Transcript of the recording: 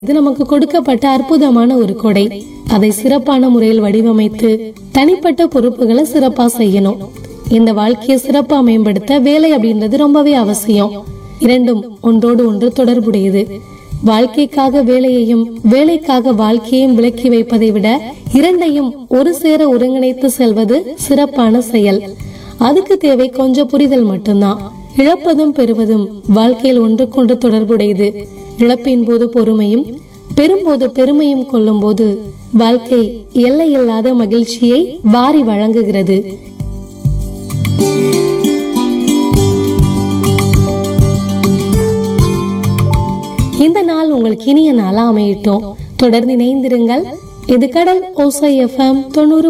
இது நமக்கு கொடுக்கப்பட்ட அற்புதமான ஒரு கொடை அதை சிறப்பான முறையில் வடிவமைத்து தனிப்பட்ட பொறுப்புகளை சிறப்பா செய்யணும் இந்த வாழ்க்கையை சிறப்பா மேம்படுத்த வேலை அப்படின்றது ரொம்பவே அவசியம் இரண்டும் ஒன்றோடு ஒன்று தொடர்புடையது வாழ்க்கைக்காக வேலையையும் வேலைக்காக வாழ்க்கையையும் விலக்கி வைப்பதை விட இரண்டையும் ஒரு சேர ஒருங்கிணைத்து செல்வது சிறப்பான செயல் அதுக்கு தேவை கொஞ்சம் புரிதல் மட்டும்தான் இழப்பதும் பெறுவதும் வாழ்க்கையில் ஒன்றுக்கொன்று தொடர்புடையது இழப்பின் போது பொறுமையும் பெறும்போது பெருமையும் கொள்ளும் போது வாழ்க்கை எல்லையில்லாத மகிழ்ச்சியை வாரி வழங்குகிறது இந்த நாள் உங்களுக்கு இனிய நாளா அமையட்டும் தொடர்ந்து இணைந்திருங்கள் இது கடல் ஓசை எஃப்எம் தொண்ணூறு